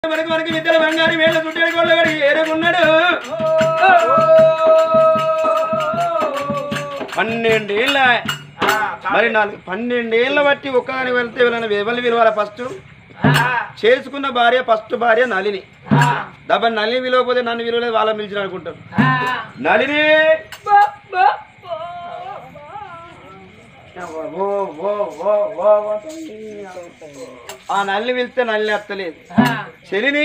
మనకు మనకి విద్యల బంగారు వేళ్ళ చుట్టాడు గొల్ల గడికి ఏరకున్నాడు పన్నెండేళ్ళ మరి నాలుగు పన్నెండేళ్ళ బట్టి ఒక్కదాని వెళ్తే వెళ్ళిన ఎవరిని విలువాల ఫస్ట్ చేసుకున్న భార్య ఫస్ట్ భార్య నలిని దబ్బ నలిని విలువపోతే నన్ను విలువలేదు వాళ్ళని పిలిచిన అనుకుంటారు నలిని ఓ, ఓ, ఓ, ఓ, ఓ. ఆ నల్లి పిలిస్తే నల్లి అత్తలేదు చెల్లిని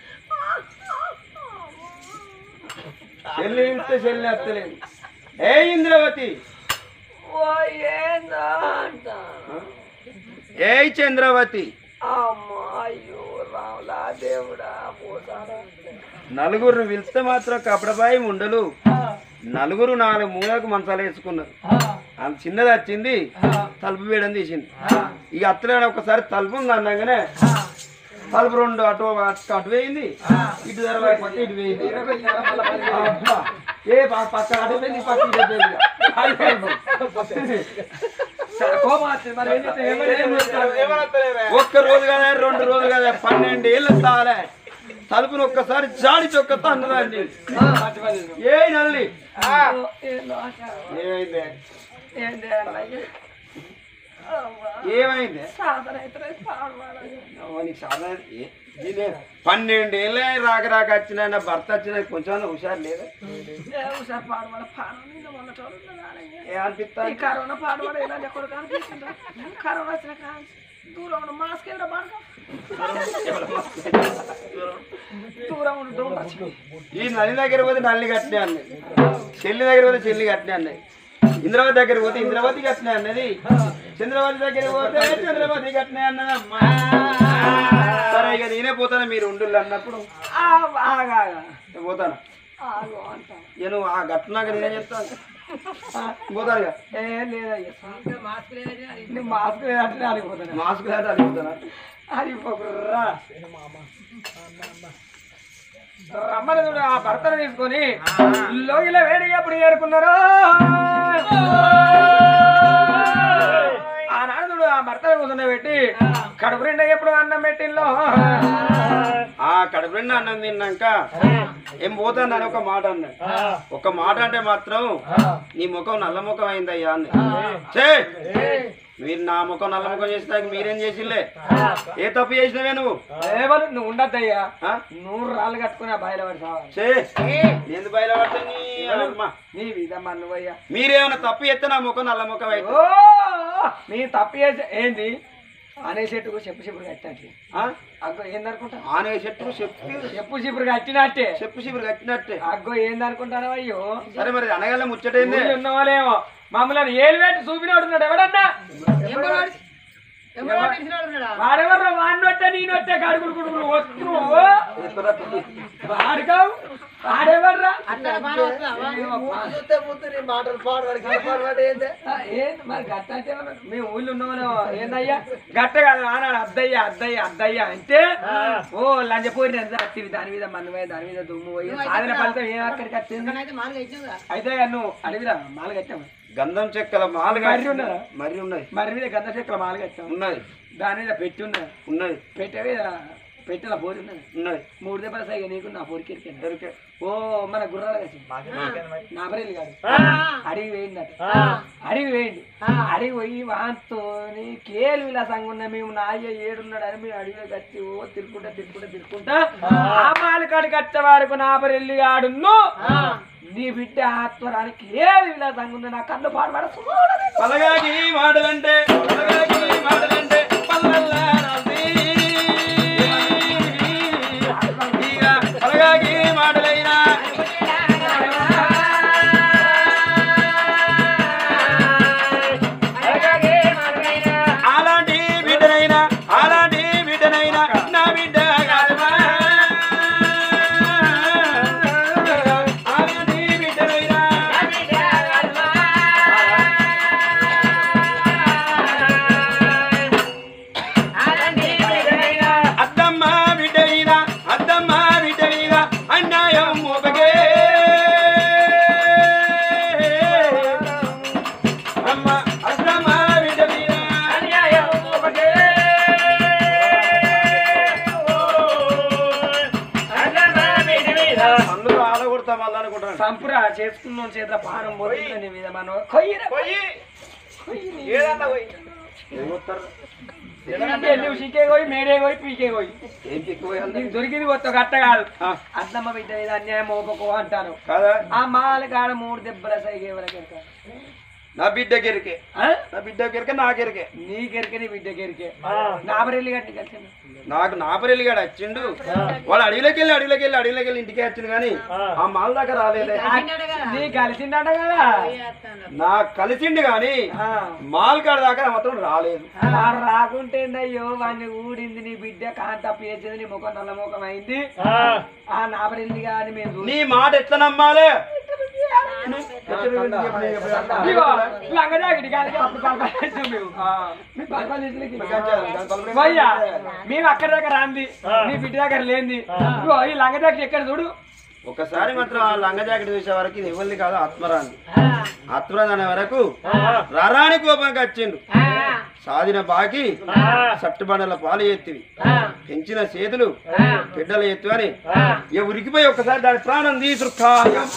చెల్లి పిలిస్తే చెల్లి అత్తలేదు ఏ ఇంద్రవతి ఓ ఏందా అంట ఏ చంద్రవతి అమ్మా అయ్యో రావులా దేవుడా పోతాడా నలుగురు పిలిస్తే మాత్రం కపడబాయి ఉండలు నలుగురు నాలుగు మూలకు మంచాలు వేసుకున్నారు ఆమె చిన్నది వచ్చింది తలుపు వేయడం తీసింది ఇక అత్తలేడు ఒకసారి తలుపు ఉంది అన్నాగానే తలుపు రెండు అటు అటు అటు వేయింది ఇటు తర్వాత పక్క ఇటు వేయింది అబ్బా. ఏ ప- పక్క అటు పోయింది పక్క ఇటు పోయింది అది తలుపు. ఒక్క రోజు కదా రెండు రోజులు కదా పన్నెండు ఏళ్ళు సాలే తలుపుని ఒక్కసారి జాడి చొక్కతో అన్నదండి ఏ నల్లి ఏమైంది ఏంది అన్నయ్య ఏమైంది సాధన అయితే పాడవాడాలి ఓ, నీకు సాధారణ ఏ- దీనే పన్నెండేళ్ళే రాక రాక వచ్చిన నా భర్త వచ్చిన కొంచెం హుషారు లేదా సార్ పాడవాడ పాడు మీద మొన్న చదువుతున్నాను ఏమనిపిస్తా ఈ కరోనా పాడవాడ ఇలా ఎక్కడ కనిపిస్తుందా కరోనా వచ్చిన కాదు దూరం ఉన్న మాస్క్ వెళ్ళరా బాగా దూరం ఉండు దూరం ఈ నల్లి దగ్గర పోతే నల్లి కట్టినే అన్నది చెల్లి దగ్గర పోతే చెల్లి కట్టినే అన్నది ఇంద్రవతి దగ్గర పోతే ఇంద్రవతి కట్టినే అన్నది చంద్రవతి దగ్గర పోతే చంద్రవతి కట్టినే అన్నది అమ్మా సరే ఇక నేనే పోతాను మీరు ఉండు అన్నప్పుడు బాగా నేను పోతాను ఆగు అంట ఇక నువ్వు ఆ గట్టునాక నేనే చెప్తాను పోతాను ఇక ఏ లేదయ్యా నువ్వు మాస్క్ లేదంటే అడిగిపోతాను మాస్క్ దాటి అడిగిపోతాను అడిగిపోకుర్రా రమ్మని చూడు ఆ భర్తను తీసుకొని లోగిలో వేడి ఎప్పుడు ఏరుకున్నారో ఆనాడు చూడు ఆ భర్తను కూర్చుండబెట్టి కడుపు నిండా ఎప్పుడు అన్నం పెట్టిల్లో ఆ కడుపు నిండా అన్నం తిన్నాక ఏం పోతాను అని ఒక మాట అన్నాడు ఒక మాట అంటే మాత్రం నీ ముఖం నల్ల ముఖం అయిందయ్యా అని చే మీరు నా ముఖం నల్ల ముఖం చేసినాక మీరేం చేసిలే ఏ తప్పు చేసినవే నువ్వు ఏమను నువ్వు ఉండద్దయ్యా ఆ? నూరు రాళ్ళు కట్టుకుని ఆ బయలు పడి సావాలి చే నేను బయలుపడతా నీ అమ్మ. నీ విధమ్మా నువ్వయ్యా మీరేమైనా తప్పు చేస్తే నా ముఖం నల్ల ముఖం అయితే ఓ నీ తప్పు చేసి ఏంది అనే చెట్టుకు చెప్పు చిపురు కట్టినట్టు ఆ? అగ్గో ఏందనుకుంటా ఆనే చెట్టు చెప్పు చెప్పు చిపురు కట్టినట్టే చెప్పు చిపురు కట్టినట్టే అగ్గో ఏందనుకుంటాను అయ్యో సరే మరి అనగల ముచ్చటైంది ఊళ్ళో ఉన్నవాళ్ళేమో మమ్మల్ని ఏలు పెట్టి చూపినోడున్నాడు ఎవడన్నా వాడెవరు వాడినొట్టే నేనొట్టే కడుగులు కుడుగులు వస్తు వాడుకోవు వాడెవర్రా ఏంది మరి గట్ట అంటే ఎవరు? మేము ఊళ్ళో ఉన్నవాళ్ళేమో ఏందయ్యా గట్ట కాదు ఆనాడు అద్దయ్య అద్దయ్య అద్దయ్య అంటే ఓ లంచపోయి అత్తివి దాని మీద మన్నుపోయి దాని మీద దుమ్ము పోయి సాధన ఫలితం ఏం అక్కడికి వచ్చింది అయితే నువ్వు అడవిరా మాల కట్టాము గంధం చెక్కల మాలు మర్రి ఉన్నదా? మర్రి ఉన్నది మరి మీద గంధ చెక్కల మాల కట్టాము ఉన్నది దాని మీద పెట్టి ఉన్నది ఉన్నది పెట్టె మీద పెట్టెల పోరి ఉన్నది ఉన్నది మూడు దెబ్బల సైగ నీకు నా పోరికి ఎరికాను. దొరికే ఓ మన గుర్రాల కసి నా బరేలు కాదు అడిగి వేయిందట అడిగి వేయండి అడిగి పోయి వాంతోని కేలు విలాసంగా ఉన్న మేము నా అయ్య ఏడున్నాడు అని మేము అడిగి కట్టి ఓ తిరుక్కుంటా తిరుక్కుంటా తిరుక్కుంటా ఆ మాలకాడికి వచ్చే వరకు నా బరెల్లి ఆడును నీ బిడ్డ ఆత్మరానికి కేలు విలాసంగా ఉన్న నా కళ్ళు పాడుపడ పలగాకి మాటలంటే పలగాకి మాటలంటే పల్లల్లా రాసి. ఇక పలగాకి మాటలైనా అలాంటి బిడ్డనైనా అలాంటి బిడ్డనైనా నా బిడ్డ కాదుమా. అలాంటి బిడ్డనైనా ఆ సంపురా చేసుకున్నాం చేతుల పానం పోతుంది నీ మీద మనం కొయ్యరా పోయి కొయ్యి నీ ఏదన్నా పోయి ఎందుకంటే నువ్వు చికే పోయి మేడే పోయి పీకే పోయి ఏం ఎక్కువ నీకు దొరికింది కొత్త గట్ట కాదు అద్దమ్మ బిడ్డ మీద అన్యాయం మోపకో అంటాను కాదా ఆ మాల కాడ మూడు దెబ్బల సైగే వరకు నా బిడ్డ కెరికే నా బిడ్డ కెరికే నా కెరికే నీకెరికే నీ బిడ్డ కెరికే నాబరెల్లి గట్టి కలిసి నాకు నాపరెల్లిగాడు వచ్చిండు వాడు అడవిలోకి వెళ్ళి అడవిలోకి వెళ్ళి అడవిలోకి వెళ్ళి ఇంటికి వచ్చిండు కానీ ఆ మాల దాకా రాలేదే నీ కలిసిందట కదా నాకు కలిసిండు కానీ ఆ. మాల్ కాడ దాకా మాత్రం రాలేదు వాడు రాకుంటేందయ్యో వాడిని ఊడింది నీ బిడ్డ కాంత పేర్చింది నీ ముఖం నల్ల ముఖం అయింది ఆ నాబరెల్లి గాని మేము చూసి- నీ మాట ఎట్లా నమ్మాలి ఇదిగో, లంగ జాకెట్ కాలికి అప్పుడు పలపలు వేసాం మేము. మీ పలపలు వేసినకి. భయ్యా, మేము అక్కడి దగ్గర రాంది మీ బిడ్డ దగ్గర లేనిది ఇదిగో, ఈ లంగ జాకెట్ ఎక్కడ చూడు ఒకసారి మాత్రం ఆ లంగ జాకెట్ చూసే వరకు ఇది ఎవరిది కాదు ఆత్మరాన్ని ఆత్మరాన్ని అనే వరకు రరాని కోపంకి వచ్చిండు సాధిన బాకి సట్టుబండల పాలు ఎత్తివి పెంచిన చేతులు బిడ్డల ఎత్తు అని ఇక ఉరికిపోయి ఒక్కసారి దాని ప్రాణం తీసురు ఖాయం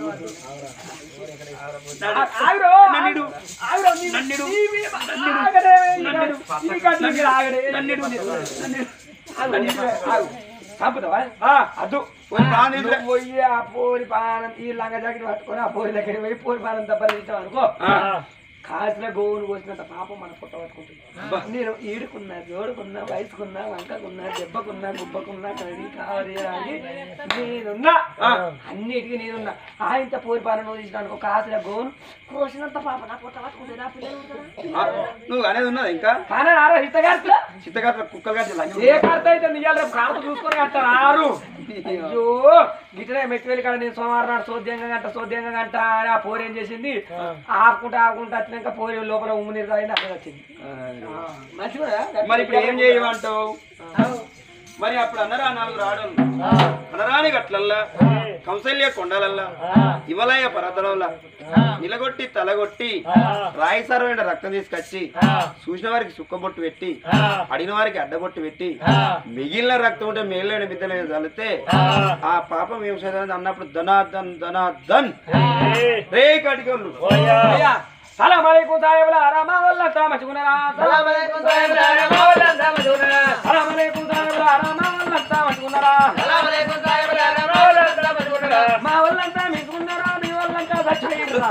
ఆగురో, ఆగురో, నీ- నీ మీద ఆగడే, ఈనాడు. నీ కట్ల మీద ఆగడే. నన్నిడు, నన్నిడు. ఆగు, ఆగు. చంపుతావా? ఆ, అద్దు పోయి ప్రాణం తీసుకురా. నువ్వు పోయి ఆ పోరి పానం ఈ లంగ జాకెట్ పట్టుకొని ఆ పోరి దగ్గర పోయి పోరి పానం దెబ్బలు అనుకో కాసిన గోవును కోసినంత పాపం మన పుట్ట పట్టుకుంటుంది నేను ఈడుకున్నా జోడుకున్నా వయసుకున్నా వంకకున్నా దెబ్బకున్నా గుబ్బకున్నా కడి కావరి అని నేనున్నా అన్నిటికీ నేనున్నా ఆయనతో పోరి పాలన తీసినాను ఒక కాసిన గోవును కోసినంత పాప నా పుట్ట పట్టుకుంటే నా పిల్లలు ఉంటారా? ఆ, నువ్వు అనేది ఉన్నది ఇంకా కానీ ఆరో హితగార్త చిత్తగాట్ల కుక్కలు గాట్ల ఏ కార్త అయితే నీయాలి రేపు కార్త చూసుకొని కట్టారు ఆరు అయ్యో గిటనే మెట్టువేలి కాడ నేను సోమవారం నాడు సోద్యంగా గంట సోద్యంగా గంట అని ఆ పోరు ఏం చేసింది ఆపుకుంటా ఆపుకుంటా వచ్చినాక పోరి లోపల ఉమ్ము నీరు తాగింది అక్కడ వచ్చింది మంచిగా మరి ఇప్పుడు ఏం చేయమంటావు మరి అప్పుడు అన్నరా నాలుగు రాడలు అనరాని గట్లల్లా కంసల్య కొండలల్లా హిమలయ పర్వతలల్లా నిలగొట్టి తలగొట్టి రాయి సర్వైన రక్తం తీసుకొచ్చి చూసిన వారికి సుక్కబొట్టు పెట్టి అడిగిన వారికి అడ్డబొట్టు పెట్టి మిగిలిన రక్తం ఉంటే మిగిలిన బిడ్డల మీద చల్లితే ఆ పాపం ఏం చదివింది అన్నప్పుడు ధనాధన్ ధనాధన్ రే కటికోళ్ళు సలాం అలైకుం సాహెబుల రామా వల్లంతా మంచుకున్నారా సలాం అలైకుం సాహెబుల రామా వల్లంతా మంచుకున్నారా సలాం అలైకుం సాహెబుల రామా వల్లంతా మంచుకున్నారా సలాం అలైకుం సాహెబుల రామా వల్లంతా మంచుకున్నారా మా వల్లంతా మించుకున్నారా మీ వల్లంతా చచ్చిపోయినరా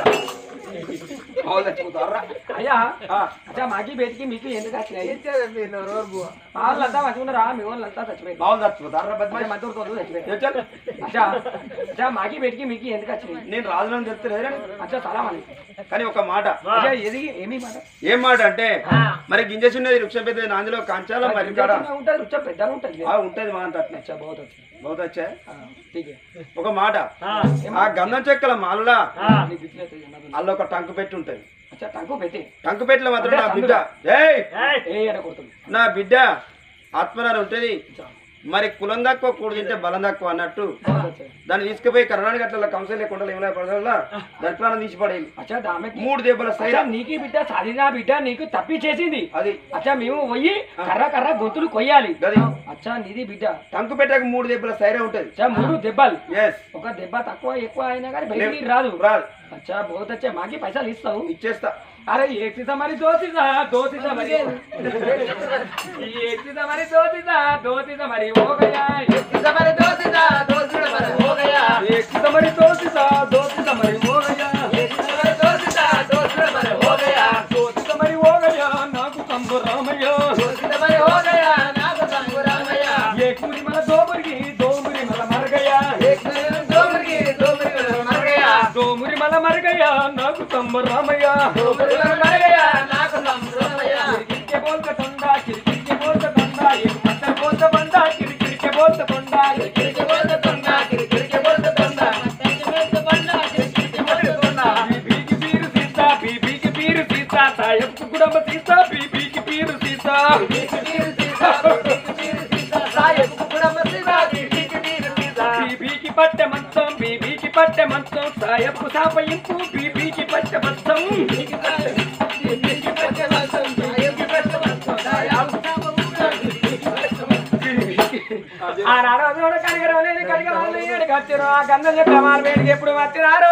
అయ్యా అచ్చా మాకి బేటికి మీకు ఎందుకు వచ్చినాయి మా వాళ్ళంతా మంచుకున్నారా మీ వాళ్ళంతా చచ్చిపోయింది బావులు చచ్చిపోతారా బద్మాయి మద్దతు తోడు చచ్చిపోయింది ఏ చల్. అచ్చా అచ్చా మాకి బేటికి మీకు ఎందుకు వచ్చినాయి నేను రాజులను చెప్తలేదు అచ్చా సలాం అలైకుం కానీ ఒక మాట అచ్చా ఎది ఏమి మాట ఏం మాట అంటే మరి గింజ చిన్నది వృక్షం పెద్దది నాందిలో కంచాల మరి కాడ ఉంటుంది రుచి పెద్దగా ఉంటుంది ఆ ఉంటది మా అంత అట్నే अच्छा बहुत अच्छा బహుత్ వచ్చా हाँ ठीक है ఒక మాట ఆ గంధం చెక్కల మాలలా नहीं पिछले तो जाना तो అల్ల ఒక టంకు పెట్టి ఉంటది अच्छा टांको बेटे టంకు పెట్టిన మాత్రం నా బిడ్డ ఏయ్ ए एड़ा कोडतम నా బిడ్డ ఆత్మనారు ఉంటది మరి కులం తక్కువ కూడు తింటే బలం తక్కువ అన్నట్టు बहुत अच्छा దాన్ని తీసుకుపోయి కర్ణాటక అట్లా కంసం లేకుండా ఏమైనా పడదా దాని ప్రాణం తీసి పడేది अच्छा దామె మూడు దెబ్బల సైరా అచ్చా నీకి బిడ్డ సాధినా బిడ్డ నీకు తప్పి చేసింది అది అచ్చా మేము పోయి కర్ర కర్ర గొంతులు కొయ్యాలి గది అచ్చా నీది బిడ్డ టంకు పెట్టక మూడు దెబ్బల సైరా ఉంటది అచ్చా మూడు దెబ్బలు ఎస్ ఒక దెబ్బ తక్కువ ఎక్కువ అయినా కానీ బయటికి రాదు రాదు అచ్చా बहुत अच्छा మాకి పైసలు ఇస్తావు ఇచ్చేస్తా अरे एक सीधा हमारी दो सीधा दो सीधा हमारी एक सीधा हमारी दो सीधा दो सीधा हमारी हो गया एक सीधा हमारी दो सीधा दो सीधा हमारी हो गया एक सीधा हमारी दो सीधा दो सीधा हमारी हो गया एक सीधा हमारी दो सीधा दो सीधा हमारी हो गया दो सीधा हमारी हो गया नाकु कंबो रामయ్య दो सीधा हमारी हो गया नाकु कंबो रामయ్య एक मुरी मला दो मुर्गी दो मुरी मला मर गया एक मुरी दो मुर्गी दो मुरी मला मर गया दो मुरी मला मर गया नाकु कंबो रामయ్య दो मुरी मला मर गया नाकु कंबो रामయ్య किरकिर के बोलता टंडा किरकिर के बोलता टंडा एक पत्थर बोलता बंदा किरकिर के बोलता टंडा किरकिर के बोलता टंडा किरकिर के बोलता टंडा बीबी की पीर सीता बीबी की पीर सीता साहेब कुकुड़ा सीता बीबी की पीर सीता బీబీ కి పట్టె మంచం బీబీ కి పట్టె మంచం సాయపు సాపయింపు బీబీ కి పట్టె మంచం ఆ నాడు కడిగరం లేని కడిగరం లేని కచ్చిరు ఆ గంధం చెప్పే వాళ్ళ వేడికి ఎప్పుడు వచ్చినారు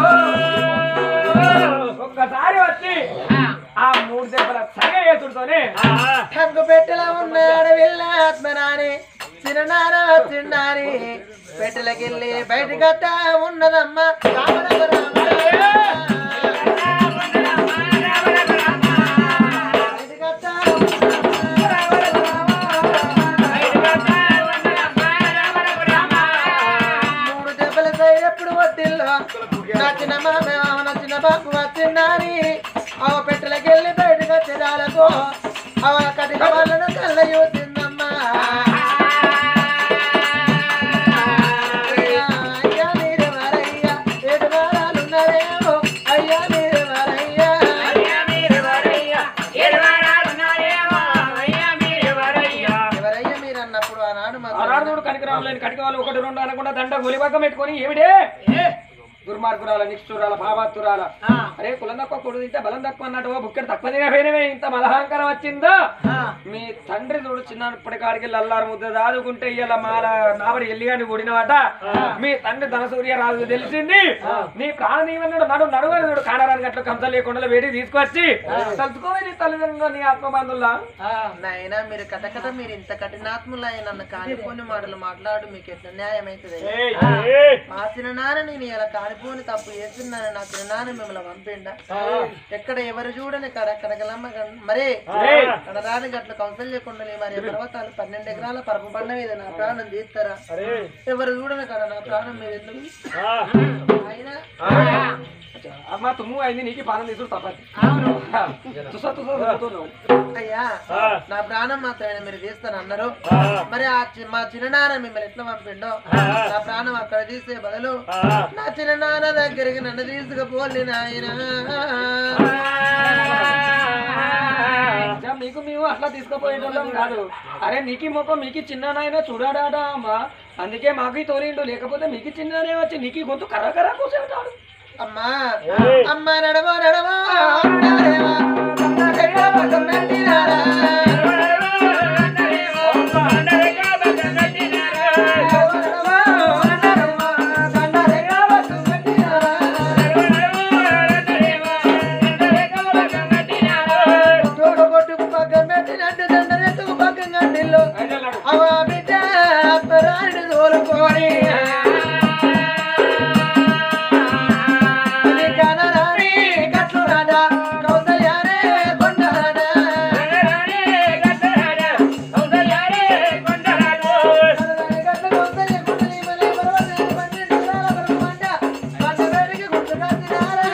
ఒక్కసారి వచ్చి ఆ మూడు దెబ్బల సగ ఎదురుతోనే హంగు పెట్టెలా ఉన్నాడు వెళ్ళ ఆత్మనాని చిరునార వచ్చిండాని పెట్టెలకెళ్ళి బయటకత్తా ఉన్నదమ్మ రామ రామ రామ. బయటకత్తా మూడు దెబ్బల ఎప్పుడు వద్దిల్లో నచ్చిన మామ నచ్చిన బాబు వచ్చిందని అవ పెట్టెలకెళ్ళి బయటకు వచ్చేదాలకు అవ కటిక వాళ్ళను కళ్ళ చూసిందమ్మా అయ్యా, అయ్యా మీరు మరయ్యా ఏడు వారాలున్నారేమో అయ్యా మీరు మరయ్యా ఎవరయ్యా మీరు అన్నప్పుడు ఆనాడు మా ఆరాధనుడు కనికరాలు లేని కటిక వాళ్ళు ఒకటి రెండు అనకుండా దండ గొలిబాకం పెట్టుకొని ఏమిటే దుర్మార్గురాల నిష్ఠురాల భావాతురాల అరే కులం తక్కువ కొడు తింటే బలం తక్కువ అన్నట్టు ఓ బుక్కడు తక్కువ తినపోయినవే ఇంత మలహాంకరం వచ్చిందా మీ తండ్రి చూడు చిన్నప్పటి కాడికి లల్లారు ముద్ద దాదుకుంటే ఇలా మాల నాబడి ఎల్లిగాని కొడినవాట మీ తండ్రి ధనసూర్య రాజు తెలిసింది నీ ప్రాణనీయమన్నాడు నడు నడువని చూడు కానరాని గట్ల కంచ లేకుండా వేడి తీసుకొచ్చి తలుచుకోవాలి నీ తల్లిదండ్రులు నీ ఆత్మబంధుల్లా నాయనా మీరు కటకట మీరు ఇంత కఠినాత్ములై నన్ను కానిపోని మాటలు మాట్లాడు మీకు ఎట్లా న్యాయం అవుతుంది మా చిన్ననాన్న నేను ఇలా కానిపోని తప్పు చేస్తున్నాను నా చిన్ననాన్న మిమ్మల్ని పంపిండా ఎక్కడ ఎవరు చూడని కడ కడగలమ్మ గం- మరే కడరాని గట్ల కౌన్సిల్ లేకుండా మరి పర్వతాలు పన్నెండు ఎకరాల పరప బండ మీద నా ప్రాణం తీస్తారా ఎవరు చూడని కడ నా ప్రాణం మీద ఎందుకు అయినా అమ్మ తుమ్ము అయింది నీకు పానం తీసుడు తప్పదు తుస తుస తుమ్ముతున్నావు. అయ్యా నా ప్రాణం మాత్రమే మీరు తీస్తాను అన్నారు మరి ఆ చి- మా చిన్ననాన్న మిమ్మల్ని ఎట్లా పంపిండో నా ప్రాణం అక్కడ తీసే బదులు నా చిన్ననాన్న దగ్గరికి నన్ను తీసుకుపోలే నాయన నిజం నీకు మేము అట్లా తీసుకుపోయేటోళ్ళం కాదు అరే నీకి ముఖం మీకు చిన్ననైనా చూడాడా అమ్మా అందుకే మాకు తోలిండు లేకపోతే మీకు చిన్ననే వచ్చి నీకు గొంతు కర్ర కర్ర కూర్చుంటాడు అమ్మా అమ్మ నడవో నడవో నడవో, ఎక్కడ పక్కన పెట్టినారా? నడవో, నడవో, దండ ఎక్కడ పక్కన పెట్టినారా? తోడు కొట్టుకు పక్కన పెట్టినట్టు దండరెత్తుకు పక్కన గండిల్లు అవ బిడ్డ అత్తరాని తోలుకొని అది కనరాని కట్లు రాజా కౌసల్యానే కొండ రాజా కనరాని కట్లు కౌసల్య కుండలి మలై పర్వతాన్ని పన్నెండు దినాల వరకు మంట మంట వేడికి గుర్తుకొచ్చినారా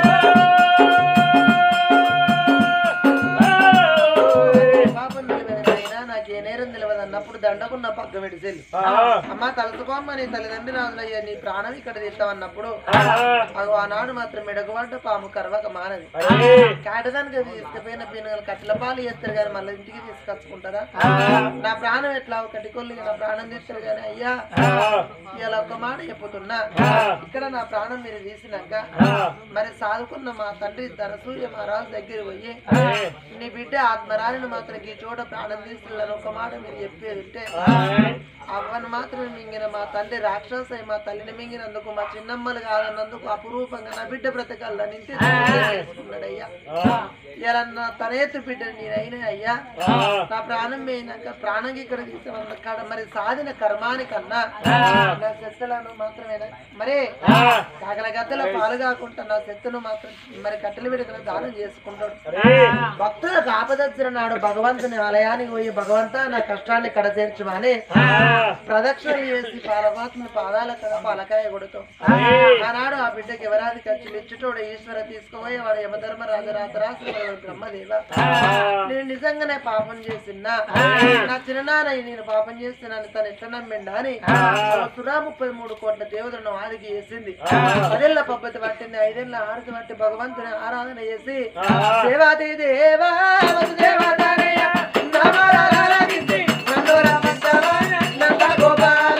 పాపం నిలబెదనైనా నాకే నేరం తెలియదు అన్నప్పుడు దండకున్న పక్క పెడిసేలు అమ్మ తలుచుకోమ్మ నీ తల్లిదండ్రి రాజులయ్యా నీ ప్రాణం ఇక్కడ తీస్తామన్నప్పుడు అగో ఆనాడు మాత్రం మెడగవాడ పాము కరవక మానది కాటదానికి తీసుకుపోయిన పీనుగలు కట్టెల పాలు చేస్తారు కానీ మళ్ళీ ఇంటికి తీసుకొచ్చుకుంటారా నా ప్రాణం ఎట్లా కటికొల్లి నా ప్రాణం తీస్తారు కానీ అయ్యా ఇలా ఒక మాట చెప్పుతున్నా ఇక్కడ నా ప్రాణం మీరు తీసినాక మరి సాదుకున్న మా తండ్రి ధనసూర్య మహారాజు దగ్గర పోయి నీ బిడ్డ ఆత్మరాణిని మాత్రం ఈ చోట ప్రాణం తీస్తున్నారు ఒక మాట మీరు చెప్పేది ఉంటే అవ్వను మాత్రం మింగిన మా తండ్రి రాక్షస మా తల్లిని మింగినందుకు మా చిన్నమ్మలు కాదన్నందుకు అపురూపంగా నా బిడ్డ బ్రతకాల నింటి చేసుకున్నాడయ్యా ఇలా నా తనేతు బిడ్డ నేనైనా అయ్యా నా ప్రాణం పోయినాక ప్రాణం ఇక్కడ తీసుకున్న కాడ మరి సాధిన కర్మానికన్నా నా చెత్తలను మాత్రమేనా మరి కాకల గద్దల పాలు కాకుండా నా చెత్తను మాత్రం మరి కట్టెలు పెడుకుని దానం చేసుకుంటాడు భక్తులకు ఆపదచ్చిన నాడు భగవంతుని ఆలయానికి పోయి భగవంతా నా కష్టాన్ని కడ చేర్చమని ప్రదక్షిణలు చేసి పాలపాత్మ పాదాల కడ పాలకాయ కొడుతాం ఆనాడు ఆ బిడ్డకి ఎవరాది ఖర్చులు ఇచ్చుటోడు ఈశ్వర తీసుకుపోయి వాడు యమధర్మ రాజరాతరాసు బ్రహ్మదేవ నేను నిజంగానే పాపం చేసినా నా చిన్ననాన్న నేను పాపం చేస్తున్నాను తను ఎట్లా నమ్మిండా అని సురా ముప్పై మూడు కోట్ల దేవతలను ఆదికి చేసింది పదేళ్ల పద్ధతి పట్టింది ఐదేళ్ల ఆరుతి పట్టి భగవంతుని ఆరాధన చేసి దేవాది దేవా వసుదేవాచార్య, నమరారాధించి, నందోరామంతవ, నంద గోపాల.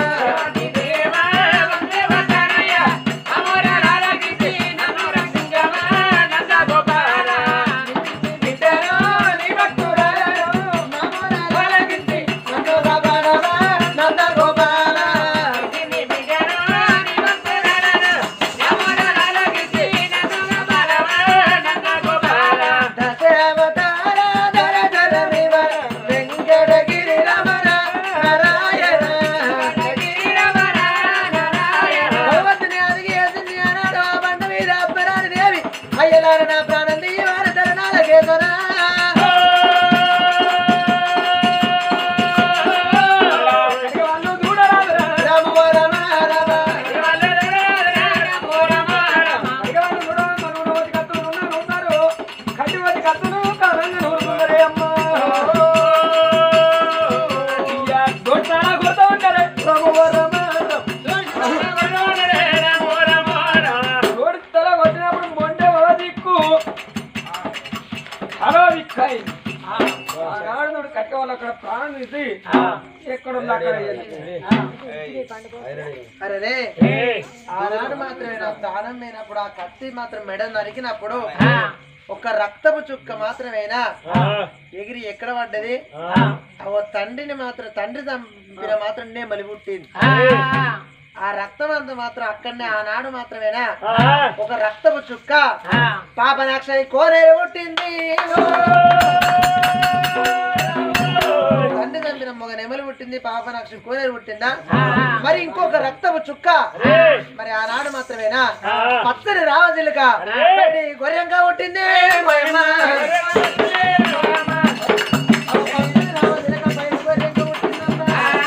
బిడ్డలో నీ భక్తురాలను, నమరారాధించి, నందోరామానవ, నంద ఓడితల కొట్టినప్పుడు మొండె ఓ దిక్కు హలో దిక్కాయి ఆనాడు నువ్వు కట్టే వాళ్ళు అక్కడ ప్రాణం తీసి ఎక్కడ ఉంది అక్కడ అరే ఆనాడు మాత్రమే నా ప్రాణం పోయినప్పుడు ఆ కత్తి మాత్రం మెడ నరికినప్పుడు ఒక రక్తపు చుక్క మాత్రమేనా ఎగిరి ఎక్కడ పడ్డది ఓ తండ్రిని మాత్రం తండ్రి చంపిన మాత్రం నే మలి పుట్టింది ఆ రక్తం అంత మాత్రం అక్కడనే ఆనాడు మాత్రమేనా ఒక రక్తపు చుక్క పాప నక్షని కోనేరు పుట్టింది తండ్రి చంపిన మొగ నెమలి పుట్టింది పాప నక్షని కోనేరు పుట్టిందా మరి ఇంకొక రక్తపు చుక్క మరి ఆనాడు మాత్రమేనా పచ్చని రావజిలుక గొర్రెంగా పుట్టింది మాయమ్మ. పచ్చని రావజిలుక పైన గొర్రెంగా పుట్టిందమ్మా.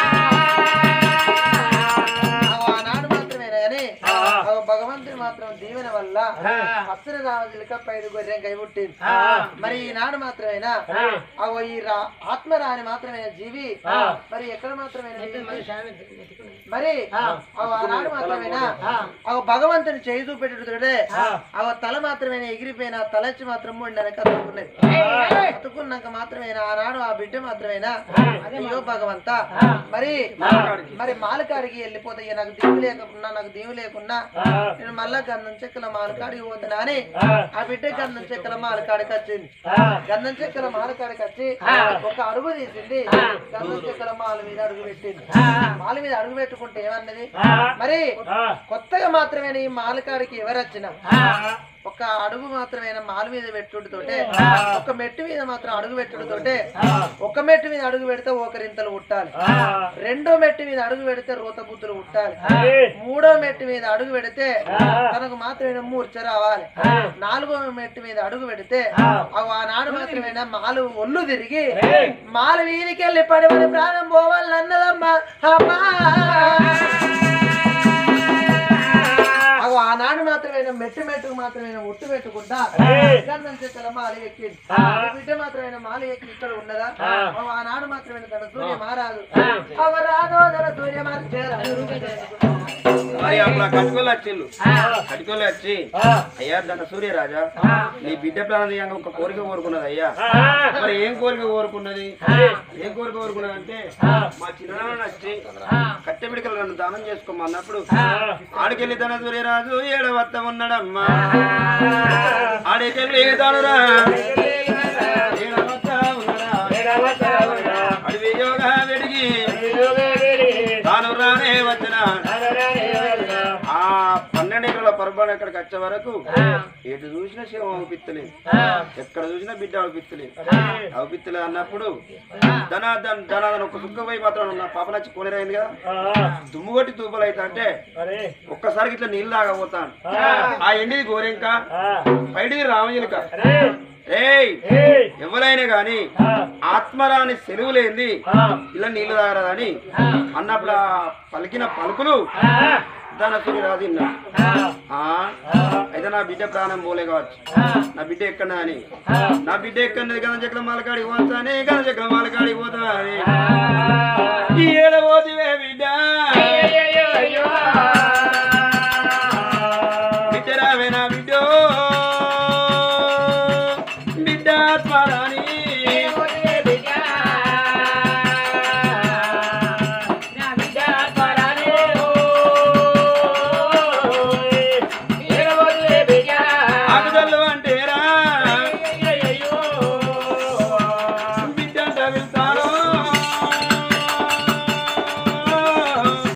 అగో ఆనాడు మాత్రమేనా గాని అగో భగవంతుని మాత్రం దీవెన వల్ల పచ్చని రావజిలుక పైన గొర్రెంగా పుట్టింది మరి ఈనాడు మాత్రమేనా అగో ఈ రా ఆత్మరాని మాత్రమేనా జీవి మరి ఎక్కడ మాత్రమేనా జీవి? మరి అగో ఆనాడు మాత్రమేనా అగో భగవంతుని చేయి చూపెట్టుడే అగో తల మాత్రమేనా ఎగిరిపోయిన తల వచ్చి మాత్రం ఉండనక అతుక్కున్నది అతుక్కున్నాక మాత్రమేనా ఆనాడు ఆ బిడ్డ మాత్రమేనా అయ్యో భగవంత మరి మరి మాలకాడికి వెళ్ళిపోతే ఇక నాకు దీవు లేకుండా నాకు దీవు లేకున్నా నేను మళ్ళా గంధం చెక్కల మాలకాడికి పోతున్నా అని ఆ బిడ్డ గంధం చెక్కల మాలకాడికి వచ్చింది గంధం చెక్కల మాలకాడికి వచ్చి ఒక అడుగు తీసింది గంధం చెక్కల మాల మీద అడుగు పెట్టింది మాల మీద అడుగు పెట్టుకుంటే ఏమన్నది మరి కొత్తగా మాత్రమే ఈ మాలకాడికి ఎవరు వచ్చినా ఒక అడుగు మాత్రమేనా మాల మీద పెట్టుడుతోటే ఒక మెట్టు మీద మాత్రం అడుగు పెట్టుడుతోటే ఒక మెట్టు మీద అడుగు పెడితే ఒకరింతలు ఉట్టాలి రెండో మెట్టు మీద అడుగు పెడితే రోత బుద్ధులు ఉట్టాలి మూడో మెట్టు మీద అడుగు పెడితే తనకు మాత్రమే మూర్చ రావాలి నాలుగో మెట్టు మీద అడుగు పెడితే అవి ఆనాడు మాత్రమేనా మాలు ఒళ్ళు తిరిగి మాల వీధికి వెళ్ళి పడి పడి ప్రాణం పోవాలని అన్నదమ్మా అమ్మా అగో ఆనాడు మాత్రమే మెట్టు మెట్టుకు మాత్రమే ఒట్టు పెట్టుకుంటా గంధం చెక్కల మాల ఎక్కింది ఈ బిడ్డ మాత్రమే మాల ఎక్కి ఇక్కడ ఉన్నదా అగో ఆనాడు మాత్రమే తన సూర్య మారాదు అవరాదో తన సూర్య మారు మరి అప్పుడు ఆ కట్టుకోలు వచ్చిండు కట్టుకోలు వచ్చి అయ్యా దండ సూర్యరాజా నీ బిడ్డ ప్రాణం తీయంగా ఒక కోరిక కోరుకున్నది అయ్యా మరి ఏం కోరిక కోరుకున్నది ఏం కోరిక కోరుకున్నది అంటే మా చిన్ననాన్న వచ్చి కట్టె పిడికలు నన్ను దానం చేసుకోమన్నప్పుడు ఆడికెళ్ళి తన సూర్యరాజు ఏడవత్త ఉన్నాడమ్మా ఆడికెళ్ళి తనురా ఏడవత్త ఉన్నాడా అడివి యోగా వెడిగి తాను రానే వచ్చిన ఆ పన్నెండు ఎకరాల పరబాడు ఎక్కడికి వచ్చే వరకు ఎటు చూసినా శివం అవుపిత్తలేదు ఎక్కడ చూసినా బిడ్డ అవుపిత్తలేదు అవుపిత్తలేదు అన్నప్పుడు ధన ధన ధనాదన ఒక సుక్క పోయి మాత్రం నా పాప నచ్చి కొనేరైంది కదా దుమ్ము కొట్టి తూపలు అయితే అంటే ఒక్కసారికి ఇట్లా నీళ్ళు తాగబోతాను ఆ ఎండిది గోరెంక పైడిది రామయ్యలక ఏయ్ ఎవరైనా గాని ఆత్మరాని సెలవు లేనిది ఇలా నీళ్లు తాగరాదని అన్నప్పుడు ఆ పలికిన పలుకులు ధనసుని రాదిన్నా అయితే నా బిడ్డ ప్రాణం పోలే కావచ్చు నా బిడ్డ ఎక్కడ అని నా బిడ్డ ఎక్కడది గన చక్ర మాలకాడికి పోతానే గన చక్ర మాలకాడికి పోతా అని ఈ ఏడవోదివే బిడ్డ